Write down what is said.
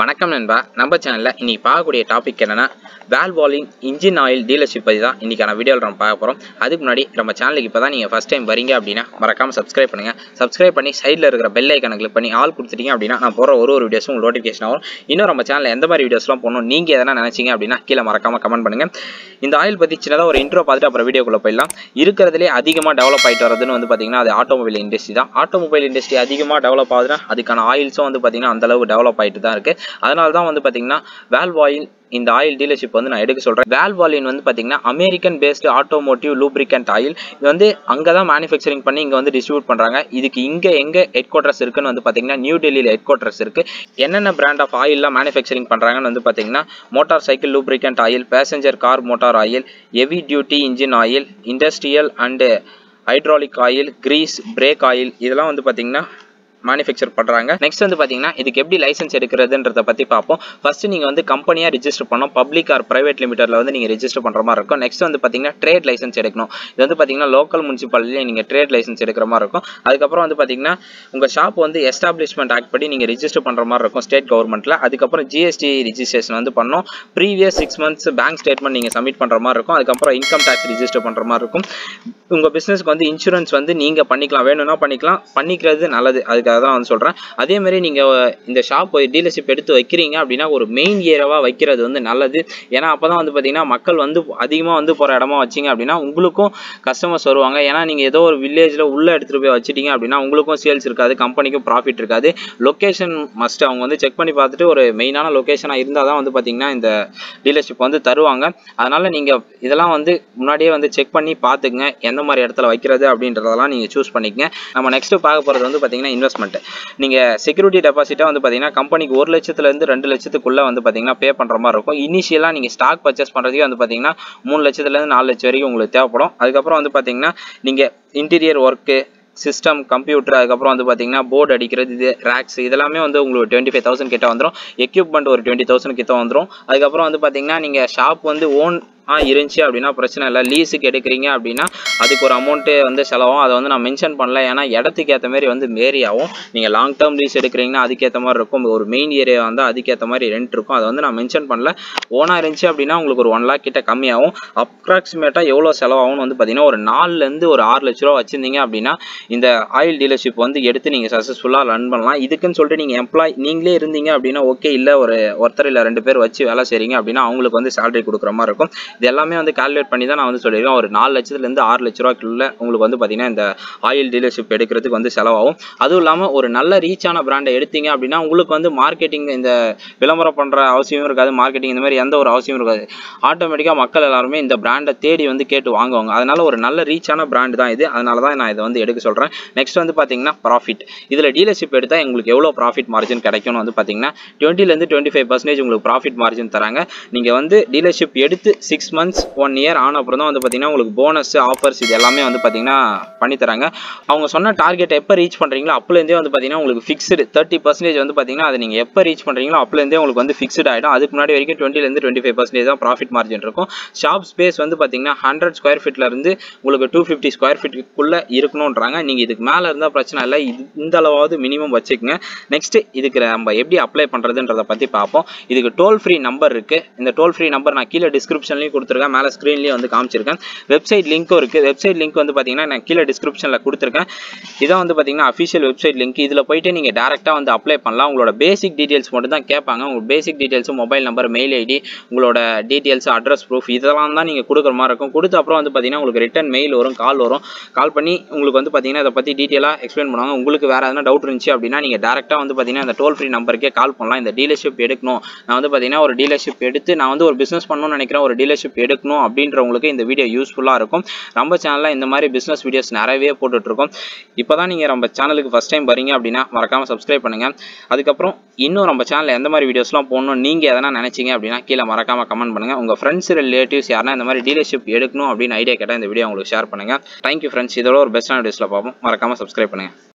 வணக்கம் நண்பா நம்ம சேனலில் இன்னைக்கு பார்க்கக்கூடிய டாபிக் என்னன்னா வேல்வாலின் இன்ஜின் ஆயில் டீலர்ஷிப் பற்றி தான் இன்றைக்கான வீடியோவில் நம்ம பார்க்க போகிறோம் அதுக்கு முன்னாடி நம்ம சேனலுக்கு இப்போ தான் நீங்கள் ஃபஸ்ட் டைம் வரீங்க அப்படின்னா மறக்காமல் சப்ஸ்கிரைப் பண்ணுங்கள் சப்ஸ்கிரைப் பண்ணி சைடில் இருக்கிற பெல் ஐக்கனை கிளிக் பண்ணி ஆல் கொடுத்துட்டீங்க அப்படின்னா நான் போகிற ஒரு ஒரு வீடியோஸும் உங்களுக்கு நோட்டிஃபிகேஷன் ஆகும் இன்னும் நம்ம சேனலில் எந்த மாதிரி வீடியோஸ்லாம் போகணும் நீங்கள் எதனா நினச்சிங்க அப்படின்னா கீழே மறக்காமல் கமெண்ட் பண்ணுங்கள் இந்த ஆயில் பற்றி சின்னதாக ஒரு இன்ட்ரோ பார்த்துட்டு அப்புறம் வீடியோக்குள்ளே போயிடலாம் இருக்கிறதுலே அதிகமாக டெவலப் ஆகிட்டு வரதுன்னு வந்து பார்த்தீங்கன்னா அது ஆட்டோமொபைல் இண்டஸ்ட்ரி தான் ஆட்டோமொபைல் இண்டஸ்ட்ரி அதிகமாக டெவலப் ஆகுதுன்னா அதுக்கான ஆயில்ஸும் வந்து பார்த்தீங்கன்னா அந்தளவு டெவலப் ஆகிட்டு தான் இருக்குது அதனால தான் வந்து பார்த்தீங்கன்னா வேல்வ் ஆயில் இந்த ஆயில் டீலர்ஷிப் வந்து நான் எடுக்க சொல்கிறேன் வேல்வாலின் வந்து பார்த்தீங்கன்னா American based automotive lubricant oil இது வந்து அங்கே தான் மேனுஃபேக்சரிங் பண்ணி இங்கே வந்து டிஸ்ட்ரிபியூட் பண்ணுறாங்க இதுக்கு இங்கே எங்கே ஹெட் குவார்ட்டர்ஸ் இருக்குன்னு வந்து பார்த்தீங்கன்னா நியூ டெல்லியில் ஹெட் குவார்ட்டர்ஸ் இருக்குது என்னென்ன பிராண்ட் ஆஃப் ஆயில்லாம் மேனுஃபேக்சரிங் பண்ணுறாங்கன்னு வந்து பார்த்தீங்கன்னா motorcycle lubricant oil passenger car motor oil heavy duty engine oil industrial and hydraulic oil grease brake oil இதெல்லாம் வந்து பார்த்தீங்கன்னா மேனுஃபேக்சர் பண்ணுறாங்க நெக்ஸ்ட் வந்து பார்த்தீங்கன்னா இதுக்கு எப்படி லைசன்ஸ் எடுக்கிறதுன்றத பற்றி பார்ப்போம் ஃபர்ஸ்ட் நீங்கள் வந்து கம்பெனியாக ரிஜிஸ்டர் பண்ணணும் பப்ளிக் ஆர் பிரைவேட் லிமிட்டரில் வந்து நீங்கள் ரிஜிஸ்டர் பண்ணுற மாதிரி இருக்கும் நெக்ஸ்ட் வந்து பார்த்தீங்கன்னா ட்ரேட் லைசன்ஸ் எடுக்கணும் இது வந்து பார்த்தீங்கன்னா லோக்கல் முனிசிபாலிட்டியில் நீங்கள் ட்ரேட் லைசன்ஸ் எடுக்கிற மாதிரி இருக்கும் அதுக்கப்புறம் வந்து பார்த்தீங்கன்னா உங்கள் ஷாப் வந்து எஸ்டாப்ளிஷ்மெண்ட் ஆக்ட் படி நீங்கள் ரிஜிஸ்டர் பண்ணுற மாதிரி இருக்கும் ஸ்டேட் கவர்மெண்ட்டில் அதுக்கப்புறம் ஜிஎஸ்டி ரிஜிஸ்ட்ரேஷன் வந்து பண்ணணும் previous six months bank statement நீங்கள் சப்மிட் பண்ணுற மாதிரி இருக்கும் அதுக்கப்புறம் இன்கம் டேக்ஸ் ரிஜிஸ்டர் பண்ணுற மாதிரி இருக்கும் உங்கள் பிஸ்னஸ்க்கு வந்து இன்சூரன்ஸ் வந்து நீங்கள் பண்ணிக்கலாம் வேணும்னா பண்ணிக்கலாம் பண்ணிக்கிறது நல்லது அதுக்காக தான் வந்து சொல்கிறேன் அதே மாதிரி நீங்கள் இந்த ஷாப் டீலர்ஷிப் எடுத்து வைக்கிறீங்க அப்படின்னா ஒரு மெயின் ஏரியாவாக வைக்கிறது வந்து நல்லது ஏன்னா அப்போ தான் வந்து பார்த்தீங்கன்னா மக்கள் வந்து அதிகமாக வந்து போகிற இடமா வச்சிங்க அப்படின்னா உங்களுக்கும் கஸ்டமர்ஸ் வருவாங்க ஏன்னா நீங்கள் ஏதோ ஒரு வில்லேஜில் உள்ளே எடுத்துகிட்டு போய் வச்சிட்டீங்க அப்படின்னா உங்களுக்கும் சேல்ஸ் இருக்காது கம்பெனிக்கும் ப்ராஃபிட் இருக்காது லொக்கேஷன் மஸ்ட் அவங்க வந்து செக் பண்ணி பார்த்துட்டு ஒரு மெயினான லொக்கேஷனாக இருந்தால் தான் வந்து பார்த்தீங்கன்னா இந்த டீலர்ஷிப் வந்து தருவாங்க அதனால் நீங்கள் இதெல்லாம் வந்து முன்னாடியே வந்து செக் பண்ணி பார்த்துக்குங்க எந்த மாதிரி இடத்துல வைக்கிறது அப்படின்றதெல்லாம் நீங்கள் சூஸ் பண்ணிக்கங்க நம்ம நெக்ஸ்ட்டு பார்க்க போகிறது வந்து பார்த்தீங்கன்னா இன்வெஸ்ட்மெண்ட் நீங்கள் செக்யூரிட்டி டெபாசிட்டாக வந்து பார்த்தீங்கன்னா கம்பெனிக்கு ஒரு லட்சத்துலேருந்து ரெண்டு லட்சத்துக்குள்ளே வந்து பார்த்தீங்கன்னா பே பண்ணுற மாதிரி இருக்கும் இனிஷியலாக நீங்கள் ஸ்டாக் பர்ச்சேஸ் பண்ணுறதுக்கு வந்து பார்த்தீங்கன்னா மூணு லட்சத்துலேருந்து நாலு லட்சம் வரைக்கும் உங்களுக்கு தேவைப்படும் அதுக்கப்புறம் வந்து பார்த்தீங்கன்னா நீங்கள் இன்டீரியர் ஒர்க்கு சிஸ்டம் கம்ப்யூட்டர் அதுக்கப்புறம் வந்து பார்த்தீங்கன்னா போர்டு அடிக்கிறது இது ரேக்ஸ் இதெல்லாமே வந்து உங்களுக்கு டுவெண்ட்டி ஃபைவ் தௌசண்ட் கிட்ட வந்துடும் எக்யூப்மெண்ட் ஒரு டுவெண்ட்டி தௌசண்ட் கிட்ட வந்துடும் அதுக்கப்புறம் வந்து பார்த்தீங்கன்னா நீங்கள் ஷாப் வந்து ஓன் ஆ இருந்துச்சு அப்படின்னா பிரச்சனை இல்லை லீஸுக்கு எடுக்கிறீங்க அப்படின்னா அதுக்கு ஒரு அமௌண்ட்டு வந்து செலவாகும் அதை வந்து நான் மென்ஷன் பண்ணல ஏன்னா இடத்துக்கு ஏற்ற மாதிரி வந்து வேரி ஆகும் நீங்கள் லாங் டேர்ம் லீஸ் எடுக்கிறீங்கன்னா அதுக்கேற்ற மாதிரி இருக்கும் ஒரு மெயின் ஏரியா வந்து அதுக்கேற்ற மாதிரி ரெண்ட் இருக்கும் அதை வந்து நான் மென்ஷன் பண்ணல ஓனாக இருந்துச்சு அப்படின்னா உங்களுக்கு ஒரு ஒன் லேக் கிட்ட கம்மியாகும் அப்ராக்சிமேட்டாக எவ்வளோ செலவாகும்னு வந்து பார்த்தீங்கன்னா ஒரு நாலுலேருந்து ஒரு ஆறு லட்ச ரூபா வச்சுருந்தீங்க அப்படின்னா இந்த ஆயில் டீலர்ஷிப் வந்து எடுத்து நீங்கள் சக்ஸஸ்ஃபுல்லாக ரன் பண்ணலாம் இதுக்குன்னு சொல்லிட்டு நீங்கள் எம்ப்ளாய் நீங்களே இருந்தீங்க அப்படின்னா ஓகே இல்லை ஒரு ஒருத்தர் இல்லை ரெண்டு பேர் வச்சு வேலை செய்கிறீங்க அப்படின்னா அவங்களுக்கு வந்து சேலரி கொடுக்குற மாதிரி இருக்கும் இது எல்லாமே வந்து கால்குலேட் பண்ணி தான் நான் வந்து சொல்லியிருக்கேன் ஒரு நாலு லட்சத்துலேருந்து ஆறு லட்ச ரூபாய்க்குள்ள உங்களுக்கு வந்து பார்த்தீங்கன்னா இந்த ஆயில் டீலர்ஷிப் எடுக்கிறதுக்கு வந்து செலவாகும் அதுவும் இல்லாமல் ஒரு நல்ல ரீச்சான பிராண்டை எடுத்தீங்க அப்படின்னா உங்களுக்கு வந்து மார்க்கெட்டிங் இந்த விளம்பரம் பண்ணுற அவசியமும் இருக்காது மார்க்கெட்டிங் இந்த மாதிரி எந்த ஒரு அவசியமும் இருக்காது ஆட்டோமேட்டிக்காக மக்கள் எல்லாருமே இந்த பிராண்டை தேடி வந்து கேட்டு வாங்குவாங்க அதனால ஒரு நல்ல ரீச்சான பிராண்ட் தான் இது அதனால தான் நான் இதை வந்து எடுக்க சொல்கிறேன் நெக்ஸ்ட் வந்து பார்த்தீங்கன்னா ப்ராஃபிட் இதில் டீலர்ஷிப் எடுத்தால் உங்களுக்கு எவ்வளோ ப்ராஃபிட் மார்ஜின் கிடைக்கும்னு வந்து பார்த்தீங்கன்னா டுவெண்ட்டிலேருந்து டுவெண்ட்டி ஃபைவ் பர்சன்டேஜ் உங்களுக்கு ப்ராஃபிட் மார்ஜின் தராங்க நீங்கள் வந்து டீலர்ஷிப் எடுத்து சிக்ஸ் மந்த்ஸ் ஒன் இயர் ஆன அப்புறம் தான் வந்து பார்த்தீங்கன்னா உங்களுக்கு போனஸ் ஆஃபர்ஸ் இது எல்லாமே வந்து பார்த்தீங்கன்னா பண்ணி தராங்க அவங்க சொன்ன டார்கெட் எப்போ ரீச் பண்ணுறீங்களோ அப்போலேருந்தே வந்து பார்த்தீங்கன்னா உங்களுக்கு ஃபிக்ஸ்டு தேர்ட்டி பர்சன்டேஜ் வந்து பார்த்தீங்கன்னா அதை நீங்கள் எப்போ ரீச் பண்ணுறீங்களோ அப்போலேருந்தே உங்களுக்கு வந்து ஃபிக்ஸ்டு ஆகிடும் அதுக்கு முன்னாடி வரைக்கும் டுவெண்ட்டிலேருந்து டுவெண்ட்டி ஃபைவ் பர்சன்டேஜ் தான் ப்ராஃபிட் மார்ஜின் இருக்கும் ஷாப் ஸ்பேஸ் வந்து பார்த்தீங்கன்னா ஹண்ட்ரட் ஸ்கொயர் ஃபீட்லேருந்து உங்களுக்கு டூ ஃபிஃப்டி ஸ்கொயர் ஃபீட்டுக்குள்ளே இருக்கணுன்றாங்க நீங்கள் இதுக்கு மேலே இருந்தால் பிரச்சனை இல்லை இது இந்த அளவாவது மினிமம் வச்சுக்கோங்க நெக்ஸ்ட் இதுக்கு நம்ம எப்படி அப்ளை பண்ணுறதுன்றதை பற்றி பார்ப்போம் இதுக்கு டோல் ஃப்ரீ நம்பர் இருக்குது இந்த டோல் ஃப்ரீ நம்பர் நான் கீழே டிஸ்கிரிப்ஷன்லையும் கொடுத்துருக்கேன் மேலே ஸ்க்ரீன்லேயும் வந்து காமிச்சிருக்கேன் வெப்சைட் லிங்க்கும் இருக்குது வெப்சைட் லிங்க் வந்து பார்த்தீங்கன்னா நான் கீழே டிஸ்கிரிப்ஷனில் கொடுத்துருக்கேன் இதான் வந்து பார்த்தீங்கன்னா அஃபிஷியல் வெப்சைட் லிங்க் இதில் போயிட்டு நீங்கள் டேரெக்டாக வந்து அப்ளை பண்ணலாம் உங்களோட பேசிக் டீட்டெயில்ஸ் மட்டும் தான் கேட்பாங்க உங்கள் basic details mobile number mail ID உங்களோட டீட்டெயில்ஸ் அட்ரஸ் ப்ரூஃப் இதெல்லாம் தான் நீங்கள் கொடுக்குற மாதிரி இருக்கும் கொடுத்த அப்புறம் வந்து பார்த்தீங்கன்னா உங்களுக்கு ரிட்டன் மெயில் வரும் கால் வரும் கால் பண்ணி உங்களுக்கு வந்து பார்த்தீங்கன்னா இதை பற்றி டீட்டெயிலாக எக்ஸ்பிளைன் பண்ணுவாங்க உங்களுக்கு வேறு எதனா டவுட் இருந்துச்சு அப்படின்னா நீங்கள் டேரெக்டாக வந்து பார்த்தீங்கன்னா இந்த டோல் ஃப்ரீ நம்பருக்கே கால் பண்ணலாம் இந்த டீலர்ஷிப் எடுக்கணும் நான் வந்து பார்த்தீங்கன்னா ஒரு டீலர்ஷிப் எடுத்து நான் வந்து ஒரு பிஸ்னஸ் பண்ணணும்னு நினைக்கிறேன் ஒரு டீலர்ஷிப் எடுக்கணும் அப்படின்றவங்களுக்கு இந்த வீடியோ யூஸ்ஃபுல்லாக இருக்கும் நம்ம சேனலில் இந்த மாதிரி பிஸ்னஸ் வீடியோஸ் நிறையவே போட்டுட்ருக்கோம் இப்போ தான் நீங்கள் நம்ம சேனலுக்கு ஃபஸ்ட் டைம் வரீங்க அப்படின்னா மறக்காமல் சப்ஸ்கிரைப் பண்ணுங்கள் அதுக்கப்புறம் இன்னும் நம்ம சேனலில் எந்த மாதிரி வீடியோஸ்லாம் போடணும் நீங்கள் எதனா நினச்சிங்க அப்படின்னா கீழே மறக்காமல் கமெண்ட் பண்ணுங்கள் உங்கள் ஃப்ரெண்ட்ஸ் ரிலேட்டிவ்ஸ் யாருன்னா இந்த மாதிரி டீலர்ஷிப் எடுக்கணும் அப்படின்னு ஐடியா கேட்டால் இந்த வீடியோ உங்களுக்கு ஷேர் பண்ணுங்கள் தேங்க்யூ ஃப்ரெண்ட்ஸ் இதோட ஒரு பெஸ்ட்டான வீடியோஸில் பார்ப்போம் மறக்காமல் சப்ஸ்கிரைப் பண்ணுங்கள்